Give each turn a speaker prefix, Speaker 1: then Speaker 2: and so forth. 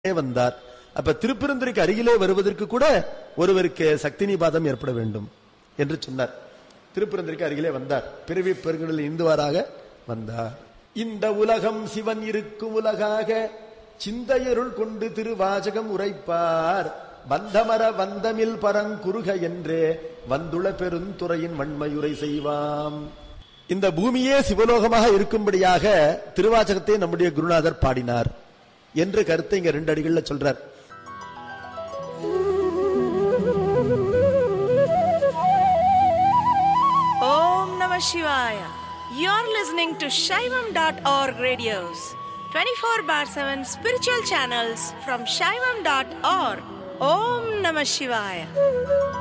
Speaker 1: வந்தார் அப்ப திருப்பெருந்துறைக்கு அருகிலே வருவதற்கு கூட ஒருவருக்கு சக்தி நிபாதம் ஏற்பட வேண்டும் என்று சொன்னார் திருப்பெருந்துறைக்கு அருகிலே வந்தார் பிறவி பெருங்கடலில் இந்துவாராக வந்தார் இந்த உலகம் சிவன் இருக்கும் உலகாக சிந்தையருள் கொண்டு திருவாசகம் உரைப்பார் வந்தமர வந்தமில் பரங்குருக என்றே வந்துள பெருந்துறையின் வன்மையுரை செய்வாம் இந்த பூமியே சிவலோகமாக இருக்கும்படியாக திருவாசகத்தை நம்முடைய குருநாதர் பாடினார் என்ற கருத்தை இங்க ரெண்டு அடிகள்ல சொல்றார்
Speaker 2: Om Namah Shivaya. You're listening to Shaivam.org radios, 24 bar 7 spiritual channels from Shaivam.org. Om Namah Shivaya.